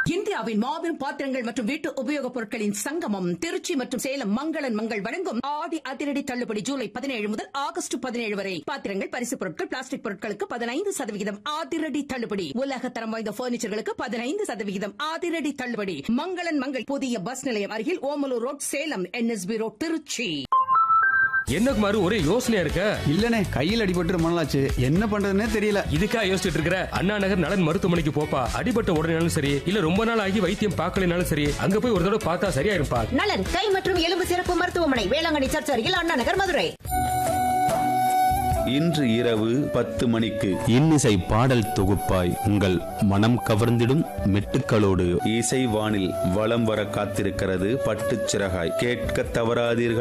இந்தியாவின் மாபெரும் பாத்திரங்கள் மற்றும் வீட்டு உபயோகப் பொருட்களின் சங்கமம் திருச்சி மற்றும் சேலம் மங்களன் மங்கள் வழங்கும் ஆடி அதிரடி தள்ளுபடி ஜூலை பதினேழு முதல் ஆகஸ்ட் பதினேழு வரை பாத்திரங்கள் பரிசுப் பொருட்கள் பிளாஸ்டிக் பொருட்களுக்கு பதினைந்து சதவிகிதம் அதிரடி தள்ளுபடி உலக தரம் வாய்ந்த பர்னிச்சர்களுக்கு பதினைந்து சதவிகிதம் அதிரடி தள்ளுபடி மங்களன் மங்கள் புதிய பஸ் நிலையம் அருகில் Omalur road Salem NSB road Tiruchi என்ன குமாரு ஒரே யோசனையா இருக்க இல்லனே கையில் அடிபட்டு ரொம்ப நாளாச்சு என்ன பண்றதுன்னே தெரியல இதுக்கா யோசிச்சுட்டு இருக்கிற அண்ணா நகர் நலன் மருத்துவமனைக்கு போப்பா அடிபட்ட உடனேனாலும் சரி இல்ல ரொம்ப நாள் ஆகி வைத்தியம் பார்க்கலனாலும் சரி அங்க போய் ஒரு தடவை பார்த்தா சரியாயிருப்பா நலன் கை மற்றும் எலும்பு சிறப்பு மருத்துவமனை வேளாங்கண்ணி சர்ச் அருகில் அண்ணா நகர் மதுரை இன்று இரவு பத்து மணிக்கு இன்னிசை பாடல் தொகுப்பாய் உங்கள் மனம் கவர்ந்திடும் மெட்டுக்களோடு இசை வானில் வலம் வர காத்திருக்கிறது பட்டுச் சிறகாய் கேட்க தவறாதீர்கள்